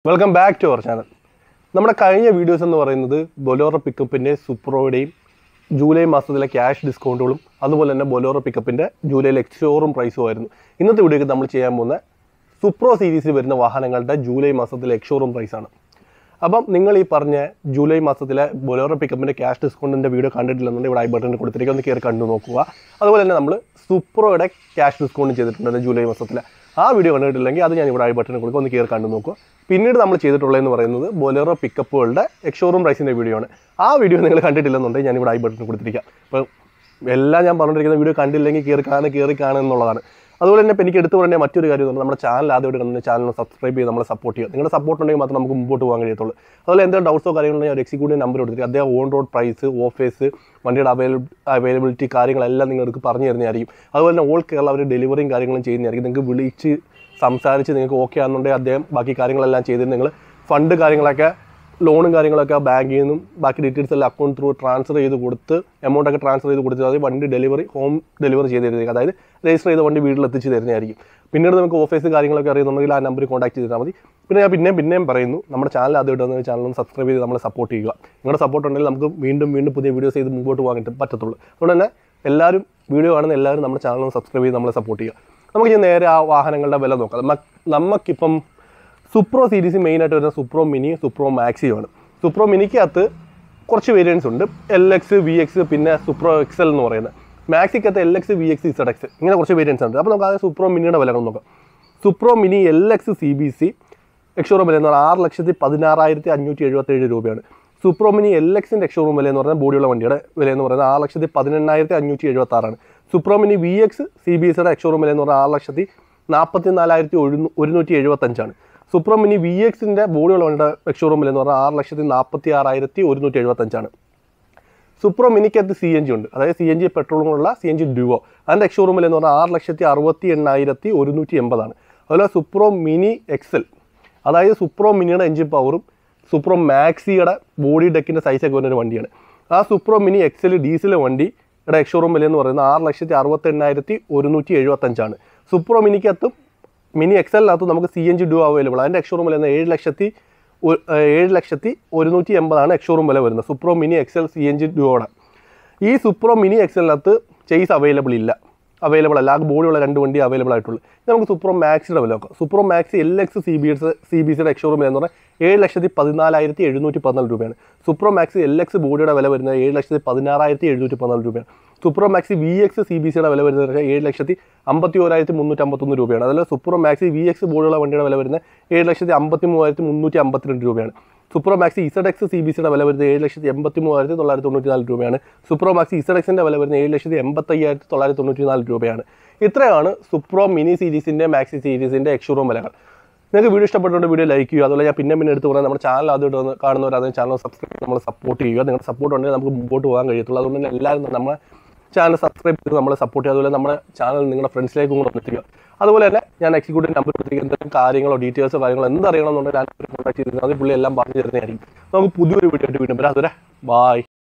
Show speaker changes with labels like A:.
A: welcome back to our channel നമ്മുടെ കഴിഞ്ഞ videos എന്ന് പറയുന്നത് ബൊലോറോ പിക്കപ്പിൻ്റെ സുപ്രോയുടെയും ജൂലൈ മാസത്തിലെ ക്യാഷ് ഡിസ്കൗണ്ടുകളും അതുപോലെ തന്നെ ബൊലോറോ പിക്കപ്പിൻ്റെ ജൂലൈയിലെ എക്സ്ഷോറും പ്രൈസും ആയിരുന്നു ഇന്നത്തെ വീഡിയോക്ക് നമ്മൾ ചെയ്യാൻ പോകുന്ന സുപ്രോ സീരീസിൽ വരുന്ന വാഹനങ്ങളുടെ ജൂലൈ മാസത്തിലെ എക്സ്ഷോറും പ്രൈസാണ് അപ്പം നിങ്ങൾ ഈ പറഞ്ഞ ജൂലൈ മാസത്തിലെ ബൊലോറോ പിക്കപ്പിൻ്റെ ക്യാഷ് ഡിസ്കൗണ്ടിൻ്റെ വീഡിയോ കണ്ടിട്ടില്ലെന്നുണ്ടെങ്കിൽ ഇവിടെ ഐ ബട്ടണിൽ കൊടുത്തിരിക്കുക ഒന്ന് കയറി കണ്ടു നോക്കുക അതുപോലെ തന്നെ നമ്മൾ സുപ്രോയുടെ ക്യാഷ് ഡിസ്കൗണ്ട് ചെയ്തിട്ടുണ്ട് ജൂലൈ മാസത്തിലെ ആ വീഡിയോ കണ്ടിട്ടില്ലെങ്കിൽ അത് ഞാൻ ഇവിടെ ഐ ബട്ടണിൽ കൊടുക്കുക ഒന്ന് കയറി കണ്ടു നോക്കുക പിന്നീട് നമ്മൾ ചെയ്തിട്ടുള്ളതെന്ന് പറയുന്നത് ബൊലേറോ പിക്കപ്പുകളുടെ എക്സ്ഷോറൂം പ്രൈസിൻ്റെ വീഡിയോ ആണ് ആ വീഡിയോ നിങ്ങൾ കണ്ടിട്ടില്ലെന്നുണ്ടെങ്കിൽ ഞാൻ ഇവിടെ ഐ ബട്ടൺ കൊടുത്തിരിക്കാം അപ്പോൾ എല്ലാം ഞാൻ പറഞ്ഞിരിക്കുന്ന വീഡിയോ കണ്ടില്ലെങ്കിൽ കയറി കാണുക കയറി കാണുക എന്നുള്ളതാണ് അതുപോലെ തന്നെ ഇപ്പോൾ എനിക്ക് എടുത്തു പറയേണ്ട മറ്റൊരു കാര്യം എന്ന് പറഞ്ഞാൽ നമ്മുടെ ചാനൽ ആദ്യമായിട്ട് കണ്ട ചാനൽ സബ്സ്ക്രൈബ് ചെയ്ത് നമ്മളെ സപ്പോർട്ട് ചെയ്യുക നിങ്ങളുടെ സപ്പോർട്ട് ഉണ്ടെങ്കിൽ മാത്രം നമുക്ക് മുമ്പോട്ട് പോകാൻ കഴിയത്തുള്ളൂ അതുപോലെ എന്തെങ്കിലും ഡൗട്ട്സോ കാര്യങ്ങളുണ്ടെങ്കിൽ ഒരു എക്സിക്യൂട്ടീവ് നമ്പർ കൊടുത്തിട്ട് അദ്ദേഹം ഓൺ റോഡ് പ്രൈസ് ഓഫേഴ്സ് വണ്ടിയുടെ അവൈലബിൾ അവൈലബിലിറ്റി കാര്യങ്ങളെല്ലാം നിങ്ങൾക്ക് പറഞ്ഞു തരുന്നതായിരിക്കും അതുപോലെ തന്നെ ഓൾ കേരള അവർ ഡെലിവറിയും കാര്യങ്ങളും ചെയ്യുന്നതായിരിക്കും നിങ്ങൾക്ക് വിളിച്ച് സംസാരിച്ച് നിങ്ങൾക്ക് ഓക്കെ ആണെന്നുണ്ടെങ്കിൽ അദ്ദേഹം ബാക്കി കാര്യങ്ങളെല്ലാം ചെയ്തിട്ട് നിങ്ങൾ ഫണ്ട് കാര്യങ്ങളൊക്കെ ലോണും കാര്യങ്ങളൊക്കെ ബാങ്കിൽ നിന്നും ബാക്കി ഡീറ്റെയിൽസ് എല്ലാം അക്കൗണ്ട് ത്രൂ ട്രാൻസ്ഫർ ചെയ്ത് കൊടുത്ത് എമൗണ്ട് ഒക്കെ ട്രാൻസ്ഫർ ചെയ്ത് കൊടുത്ത് അതായത് വണ്ടി ഡെലിവറി ഹോം ഡെലിവറി ചെയ്ത് തരുന്നതായിരിക്കും അതായത് രജിസ്റ്റർ ചെയ്ത വണ്ടി വീട്ടിൽ എത്തിച്ച് തരുന്നതായിരിക്കും പിന്നീട് നമുക്ക് ഓഫീസ് കാര്യങ്ങളൊക്കെ അറിയുന്നുണ്ടെങ്കിൽ ആ നമ്പറിൽ കോൺടാക്ട് ചെയ്താൽ മതി പിന്നെ ഞാൻ പിന്നെയും പിന്നെയും പറയുന്നു നമ്മുടെ ചാനൽ ആദ്യമായിട്ട് വന്ന ചാനൽ സബ്സ്ക്രൈബ് ചെയ്ത് നമ്മളെ സപ്പോർട്ട് ചെയ്യുക നിങ്ങളുടെ സപ്പോർട്ട് ഉണ്ടെങ്കിൽ നമുക്ക് വീണ്ടും വീണ്ടും പുതിയ വീഡിയോസ് ചെയ്ത് മുമ്പോട്ട് പോകാൻ കിട്ടും- പറ്റത്തുള്ളൂ അതുകൊണ്ട് തന്നെ എല്ലാവരും വീഡിയോ കാണുന്ന എല്ലാവരും നമ്മുടെ ചാനൽ സബ്സ്ക്രൈബ് ചെയ്ത് നമ്മളെ സപ്പോർട്ട് ചെയ്യുക നമുക്ക് ഇനി നേരെ ആ വാഹനങ്ങളുടെ വില നോക്കാം നമ്മ- നമുക്കിപ്പം സുപ്രോ സീരീസ് മെയിനായിട്ട് വരുന്ന സുപ്രോ മിനി സുപ്രോ മാക്സിയുമാണ് സുപ്രോ മിനിക്കകത്ത് കുറച്ച് വേരിയൻസ് ഉണ്ട് എൽ എക്സ് വി എക്സ് പിന്നെ സുപ്രോ എക്സൽ എന്ന് പറയുന്നത് മാക്സിക്കകത്ത് L X V X Z X ഇങ്ങനെ കുറച്ച് വേരിയൻസ് ഉണ്ട് അപ്പോൾ നമുക്ക് ആദ്യം സുപ്രോ മിനിയുടെ വിലകൾ നോക്കാം Supro mini L X C B C ex showroom വില എന്ന് പറഞ്ഞാൽ ആറ് ലക്ഷത്തി പതിനാറായിരത്തി അഞ്ഞൂറ്റി എഴുപത്തേഴ് രൂപയാണ് സൂപ്രോ മിനി എൽ എക്സിൻ്റെ എക്സ്ഷോറൂം വില എന്ന് പറഞ്ഞാൽ ബോഡിയുള്ള വണ്ടിയുടെ വില എന്ന് പറയുന്നത് ആറ് ലക്ഷത്തി പതിനെണ്ണായിരത്തി അഞ്ഞൂറ്റി എഴുപത്തി ആറാണ് Supro mini V X C B എസിയുടെ എക്സ്ഷോറൂം വില എന്ന് പറഞ്ഞാൽ ആറ് ലക്ഷത്തി നാൽപ്പത്തി നാലായിരത്തി ഒരുന്നൂറ്റി എഴുപത്തഞ്ചാണ് സൂപ്രോ മിനി വി എക്സിൻ്റെ ബോഡിയുള്ള വണ്ടിയുടെ എക്സ്ഷോറൂം വില എന്ന് പറഞ്ഞാൽ ആറ് ലക്ഷത്തി നാൽപ്പത്തി ആറായിരത്തി ഒരുന്നൂറ്റി എഴുപത്തഞ്ചാണ് സൂപ്രോ മിനിക്കകത്ത് സി എൻ ജി ഉണ്ട് അതായത് സി എൻ ജി പെട്രോളുമുള്ള സി എൻ ജി ഡ്യുവോ അതിൻ്റെ എക്സ്ഷോറൂമിൽ എന്ന് പറഞ്ഞാൽ ആറ് ലക്ഷത്തി അറുപത്തി എണ്ണായിരത്തി ഒരുന്നൂറ്റി എൺപതാണ് അതുപോലെ സുപ്രോ മിനി എക്സൽ അതായത് സുപ്രോ മിനിയുടെ എഞ്ചിൻ പവറും സുപ്രോ മാക്സിയുടെ ബോഡി ഡെക്കിൻ്റെ സൈസൊക്കെ വരുന്ന ഒരു വണ്ടിയാണ് ആ സുപ്രോ മിനി എക്സൽ ഡീസൽ വണ്ടിയുടെ എക്സ്ഷോറൂം വില എന്ന് പറയുന്നത് ആറ് ലക്ഷത്തി അറുപത്തി എണ്ണായിരത്തി ഒരുന്നൂറ്റി എഴുപത്തഞ്ചാണ് സുപ്രോ മിനിക്കകത്തും മിനി എക്സലിനകത്ത് നമുക്ക് C N G duo available അതിൻ്റെ എക്സ്ഷോറൂം വില ഏഴ് ലക്ഷത്തി ഒ- ഏഴ് ലക്ഷത്തി ഒരുന്നൂറ്റി എൺപതാണ് എക്സ്ഷോറൂം വില വരുന്നത് Supro mini excel C N G ഡ്യൂയോടെ ഈ സുപ്രോ മിനി എക്സലിനകത്ത് ചേസ് അവൈലബിൾ ഇല്ല അവൈലബിൾ അല്ല ആ ബോഡിയുള്ള രണ്ട് വണ്ടി അവൈലബിൾ ആയിട്ടുള്ളൂ ഇനി നമുക്ക് സുപ്രോ മാക്സിയുടെ വില നോക്കാം Supro maxi L X C B S C B സിയുടെ എക്സ്ഷോറൂം എന്ന് പറഞ്ഞാൽ ഏഴ് ലക്ഷത്തി പതിനാലായിരത്തി എഴുന്നൂറ്റി പതിനാല് രൂപയാണ് സുപ്രോ മാക്സി എൽ എക്സ് ബോഡിയുടെ വില വരുന്നത് ഏഴ് ലക്ഷത്തി പതിനാറായിരത്തി എഴുന്നൂറ്റി പതിനാല് രൂപയാണ് Supro maxi V X C B സിയുടെ വില വരുന്നത് ഏഴ് ലക്ഷത്തി അമ്പത്തി ഓരായിരത്തി മുന്നൂറ്റി അമ്പത്തൊന്ന് രൂപയാണ് അതുപോലെ സുപ്രോ മാക്സി വി എക്സ് ബോഡിയുള്ള വണ്ടിയുടെ വില വരുന്നത് ഏഴ് ലക്ഷത്തി അമ്പത്തി മൂവായിരത്തി മുന്നൂറ്റി അമ്പത്തിരണ്ട് രൂപയാണ് Supro maxi Z X C B സിയുടെ വില വരുന്നത് ഏഴ് ലക്ഷത്തി എൺപത്തി മൂവായിരത്തി തൊള്ളായിരത്തി തൊണ്ണൂറ്റി നാല് രൂപയാണ് സൂപ്രോ മാക്സി ഇസഡ് എക്സിൻ്റെ വില വരുന്നത് ഏഴ് ലക്ഷത്തി എൺപത്തി അയ്യായിരത്തി തൊള്ളായിരത്തി തൊണ്ണൂറ്റി നാല് രൂപയാണ് ഇത്രയാണ് സുപ്രോ മിനി സീരീസിൻ്റെ മാക്സി സീരീസിൻ്റെ എക്സ്ഷോറൂം വിലകൾ നിങ്ങൾക്ക് വീഡിയോ ഇഷ്ടപ്പെട്ടുകൊണ്ട് വീഡിയോ ലൈക്ക് ചെയ്യുക അതുപോലെ ഞാൻ പിന്നെ പിന്നെ എടുത്ത് പറയാം നമ്മുടെ ചാനൽ ആദ്യമായിട്ട് വന്ന് കാണുന്നവർ അതിന് ചാനൽ സബ്സ്ക്രൈബ് നമ്മൾ സപ്പോർട്ട് ചെയ്യുക നിങ്ങളുടെ സപ്പോർട്ട് ഉണ്ടെങ്കിൽ നമുക്ക് മുമ്പോട്ട് പോകാൻ കഴിയത്തുള്ളൂ അതുകൊണ്ട് തന്നെ എല്ലാവരും നമ്മളെ ചാനൽ സബ്സ്ക്രൈബ് ചെയ്ത് നമ്മളെ സപ്പോർട്ട് ചെയ്യുക അതുപോലെ നമ്മുടെ ചാനൽ നിങ്ങളുടെ ഫ്രണ്ട്സിലേക്കും കൂടെ എത്തിക്കുക അതുപോലെ തന്നെ ഞാൻ എക്സിക്യൂട്ടീവ് നമ്പർ കൊടുത്തിരിക്കുന്ന എന്തെങ്കിലും കാര്യങ്ങളോ ഡീറ്റെയിൽസോ കാര്യങ്ങളോ എന്തറിയണമെന്നുണ്ടെങ്കിൽ ഞാൻ കോൺടാക്ട് ചെയ്തിരുന്നത് അത് പുള്ളി എല്ലാം പറഞ്ഞു തരുന്നതായിരിക്കും നമുക്ക് പുതിയൊരു വീഡിയോ ആയിട്ട് വീണ്ടും വരാം അതുവരെ ബായ്